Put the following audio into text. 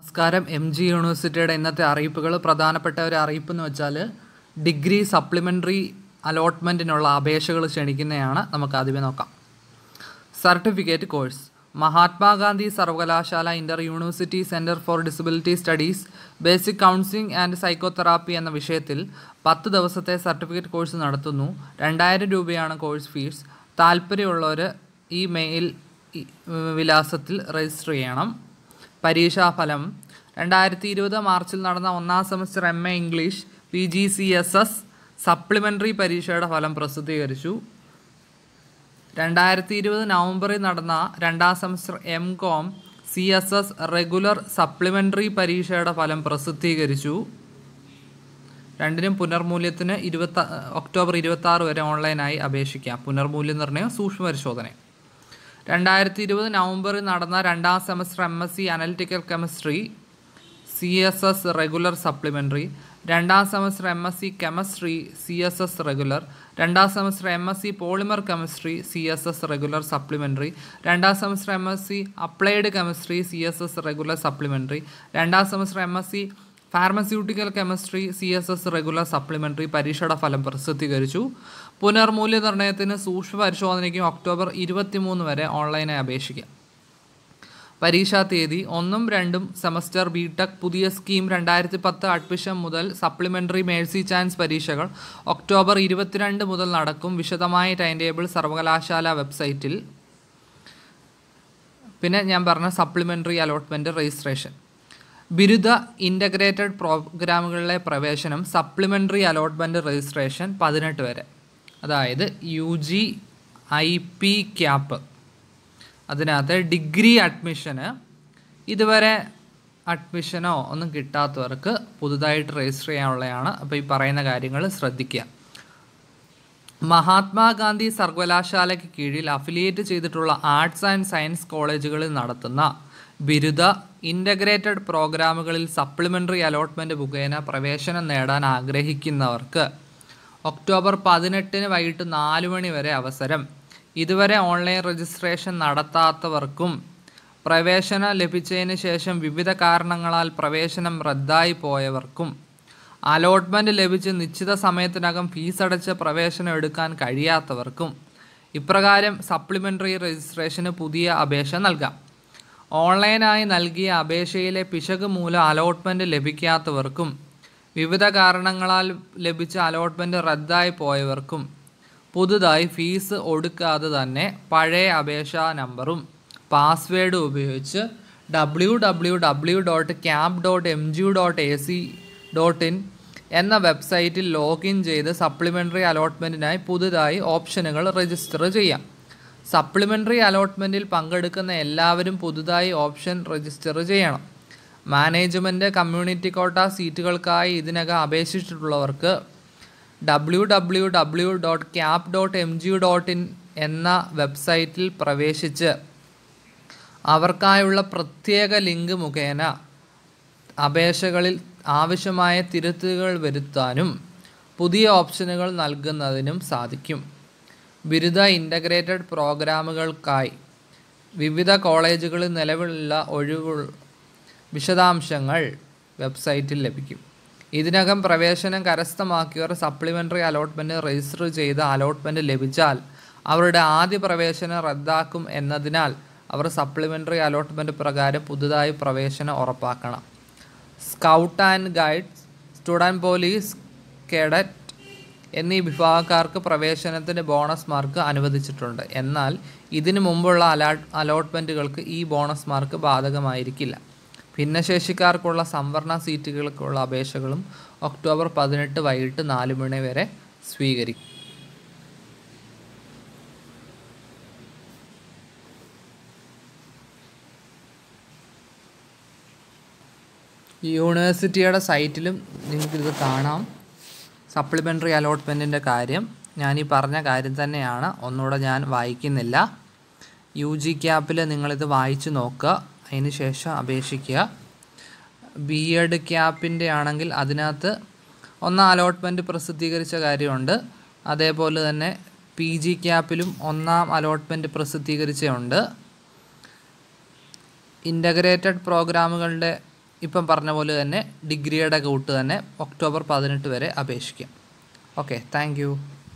നമസ്കാരം M G യൂണിവേഴ്സിറ്റിയുടെ ഇന്നത്തെ അറിയിപ്പുകൾ പ്രധാനപ്പെട്ട ഒരു അറിയിപ്പ് എന്ന് വെച്ചാൽ ഡിഗ്രി സപ്ലിമെൻ്ററി അലോട്ട്മെൻറ്റിനുള്ള അപേക്ഷകൾ ക്ഷണിക്കുന്നതാണ് നമുക്ക് ആദ്യമേ നോക്കാം സർട്ടിഫിക്കറ്റ് കോഴ്സ് മഹാത്മാഗാന്ധി സർവകലാശാല inter university centre for disability studies basic counselling and psychotherapy എന്ന വിഷയത്തിൽ പത്ത് ദിവസത്തെ സർട്ടിഫിക്കറ്റ് കോഴ്സ് നടത്തുന്നു രണ്ടായിരം രൂപയാണ് കോഴ്സ് ഫീസ് താല്പര്യമുള്ളവർ ഈ മെയിൽ ഈ, വിലാസത്തിൽ രജിസ്റ്റർ ചെയ്യണം പരീക്ഷാഫലം രണ്ടായിരത്തി ഇരുപത് മാർച്ചിൽ നടന്ന ഒന്നാം semester M A English P G C S S supplementary പരീക്ഷയുടെ ഫലം പ്രസിദ്ധീകരിച്ചു രണ്ടായിരത്തി ഇരുപത് നവംബറിൽ നടന്ന രണ്ടാം semester M com C S S regular supplementary പരീക്ഷയുടെ ഫലം പ്രസിദ്ധീകരിച്ചു രണ്ടിനും പുനർമൂല്യത്തിന് ഇരുപത്തി ഒക്ടോബർ ഇരുപത്തി ആറ് വരെ ഓൺലൈനായി അപേക്ഷിക്കാം പുനർമൂല്യനിർണ്ണയം സൂക്ഷ്മ പരിശോധന രണ്ടായിരത്തി ഇരുപത് നവംബറിൽ നടന്ന രണ്ടാം semester M S C analytical chemistry C S S regular supplementary രണ്ടാം semester M S C chemistry C S S regular രണ്ടാം semester M S C polymer chemistry C S S regular supplementary രണ്ടാം semester M S C applied chemistry C S S regular supplementary രണ്ടാം semester M S C pharmaceutical chemistry C S S regular supplementary പരീക്ഷയുടെ ഫലം പ്രസിദ്ധീകരിച്ചു പുനർമൂല്യനിർണ്ണയത്തിന് സൂക്ഷ്മ പരിശോധനയ്ക്കും October ഇരുപത്തിമൂന്ന് വരെ ഓൺലൈനായി അപേക്ഷിക്കാം പരീക്ഷാ തീയതി ഒന്നും രണ്ടും സെമസ്റ്റർ ബി ടെക് പുതിയ സ്കീം രണ്ടായിരത്തി പത്ത് അഡ്മിഷൻ മുതൽ സപ്ലിമെൻ്ററി മേഴ്സി ചാൻസ് പരീക്ഷകൾ ഒക്ടോബർ ഇരുപത്തിരണ്ട് മുതൽ നടക്കും വിശദമായ ടൈം ടേബിൾ സർവകലാശാല വെബ്സൈറ്റിൽ പിന്നെ ഞാൻ പറഞ്ഞ സപ്ലിമെൻ്ററി അലോട്ട്മെൻറ്റ് രജിസ്ട്രേഷൻ ബിരുദ ഇൻ്റഗ്രേറ്റഡ് പ്രോഗ്രാമുകളിലെ പ്രവേശനം സപ്ലിമെൻ്ററി അലോട്ട്മെൻറ്റ് രജിസ്ട്രേഷൻ പതിനെട്ട് വരെ അതായത് U G I P cap അതിനകത്ത് ഡിഗ്രി അഡ്മിഷന് ഇതുവരെ അഡ്മിഷനോ ഒന്നും കിട്ടാത്തവർക്ക് പുതുതായിട്ട് രജിസ്റ്റർ ചെയ്യാനുള്ളതാണ് അപ്പോൾ ഈ പറയുന്ന കാര്യങ്ങൾ ശ്രദ്ധിക്കുക മഹാത്മാഗാന്ധി സർവകലാശാലയ്ക്ക് കീഴിൽ അഫിലിയേറ്റ് ചെയ്തിട്ടുള്ള ആർട്സ് ആൻഡ് സയൻസ് കോളേജുകളിൽ നടത്തുന്ന ബിരുദ ഇൻ്റഗ്രേറ്റഡ് പ്രോഗ്രാമുകളിൽ സപ്ലിമെൻ്ററി അലോട്ട്മെൻറ്റ് മുഖേന പ്രവേശനം നേടാൻ ആഗ്രഹിക്കുന്നവർക്ക് ഒക്ടോബർ പതിനെട്ടിന് വൈകിട്ട് നാല് മണി വരെ അവസരം ഇതുവരെ ഓൺലൈൻ രജിസ്ട്രേഷൻ നടത്താത്തവർക്കും പ്രവേശനം ലഭിച്ചതിന് ശേഷം വിവിധ കാരണങ്ങളാൽ പ്രവേശനം റദ്ദായി പോയവർക്കും അലോട്ട്മെൻറ്റ് ലഭിച്ച് നിശ്ചിത സമയത്തിനകം ഫീസ് അടച്ച് പ്രവേശനം എടുക്കാൻ കഴിയാത്തവർക്കും ഇപ്രകാരം സപ്ലിമെൻ്ററി രജിസ്ട്രേഷന് പുതിയ അപേക്ഷ നൽകാം ഓൺലൈനായി നൽകിയ അപേക്ഷയിലെ പിശക് മൂലം അലോട്ട്മെൻറ്റ് ലഭിക്കാത്തവർക്കും വിവിധ കാരണങ്ങളാൽ ലഭിച്ച അലോട്ട്മെൻറ്റ് റദ്ദായി പോയവർക്കും പുതുതായി ഫീസ് ഒടുക്കാതെ തന്നെ പഴയ അപേക്ഷാ നമ്പറും പാസ്വേഡും ഉപയോഗിച്ച് W W W dot cap dot M G dot A C dot in എന്ന വെബ്സൈറ്റിൽ ലോഗിൻ ചെയ്ത് സപ്ലിമെൻ്ററി അലോട്ട്മെൻറ്റിനായി പുതുതായി ഓപ്ഷനുകൾ രജിസ്റ്റർ ചെയ്യാം സപ്ലിമെൻ്ററി അലോട്ട്മെൻറ്റിൽ പങ്കെടുക്കുന്ന എല്ലാവരും പുതുതായി ഓപ്ഷൻ രജിസ്റ്റർ ചെയ്യണം മാനേജ്മെൻറ്റ് കമ്മ്യൂണിറ്റി കോട്ട സീറ്റുകൾക്കായി ഇതിനകം അപേക്ഷിച്ചിട്ടുള്ളവർക്ക് W W W dot cap dot M G dot in എന്ന വെബ്സൈറ്റിൽ പ്രവേശിച്ച് അവർക്കായുള്ള പ്രത്യേക ലിങ്ക് മുഖേന അപേക്ഷകളിൽ ആവശ്യമായ തിരുത്തുകൾ വരുത്താനും പുതിയ ഓപ്ഷനുകൾ നൽകുന്നതിനും സാധിക്കും ബിരുദ ഇൻ്റഗ്രേറ്റഡ് പ്രോഗ്രാമുകൾക്കായി വിവിധ കോളേജുകളിൽ നിലവിലുള്ള ഒഴിവ് വിശദാംശങ്ങൾ വെബ്സൈറ്റിൽ ലഭിക്കും ഇതിനകം പ്രവേശനം കരസ്ഥമാക്കിയവർ സപ്ലിമെൻ്ററി അലോട്ട്മെൻറ്റ് രജിസ്റ്റർ ചെയ്ത അലോട്ട്മെൻറ്റ് ലഭിച്ചാൽ അവരുടെ ആദ്യ പ്രവേശനം റദ്ദാക്കും എന്നതിനാൽ അവർ സപ്ലിമെൻ്ററി അലോട്ട്മെൻറ്റ് പ്രകാരം പുതുതായി പ്രവേശനം ഉറപ്പാക്കണം scout and guide student police cadet എന്നീ വിഭാഗക്കാർക്ക് പ്രവേശനത്തിന് ബോണസ് മാർക്ക് അനുവദിച്ചിട്ടുണ്ട് എന്നാൽ ഇതിനു മുമ്പുള്ള അലാ അലോട്ട്മെൻറ്റുകൾക്ക് ഈ ബോണസ് മാർക്ക് ബാധകമായിരിക്കില്ല ഭിന്നശേഷിക്കാർക്കുള്ള സംവരണ സീറ്റുകൾക്കുള്ള അപേക്ഷകളും ഒക്ടോബർ പതിനെട്ട് വൈകിട്ട് നാല് മണി വരെ സ്വീകരിക്കും യൂണിവേഴ്സിറ്റിയുടെ സൈറ്റിലും നിങ്ങൾക്കിത് കാണാം സപ്ലിമെൻ്ററി അലോട്ട്മെൻറ്റിൻ്റെ കാര്യം ഞാൻ ഈ പറഞ്ഞ കാര്യം തന്നെയാണ് ഒന്നുകൂടെ ഞാൻ വായിക്കുന്നില്ല യു ജി ക്യാപ്പിൽ നിങ്ങളിത് വായിച്ച് നോക്കുക അതിന് ശേഷം അപേക്ഷിക്കുക ബി എഡ് ക്യാപ്പിൻ്റെ ആണെങ്കിൽ അതിനകത്ത് ഒന്നാം അലോട്ട്മെൻറ്റ് പ്രസിദ്ധീകരിച്ച കാര്യമുണ്ട് അതേപോലെ തന്നെ പി ജി ക്യാപ്പിലും ഒന്നാം അലോട്ട്മെൻറ്റ് പ്രസിദ്ധീകരിച്ചുണ്ട് ഇൻ്റഗ്രേറ്റഡ് പ്രോഗ്രാമുകളുടെ ഇപ്പം പറഞ്ഞ പോലെ തന്നെ ഡിഗ്രിയുടെ കൂട്ട് തന്നെ ഒക്ടോബർ പതിനെട്ട് വരെ അപേക്ഷിക്കാം ഓക്കെ താങ്ക്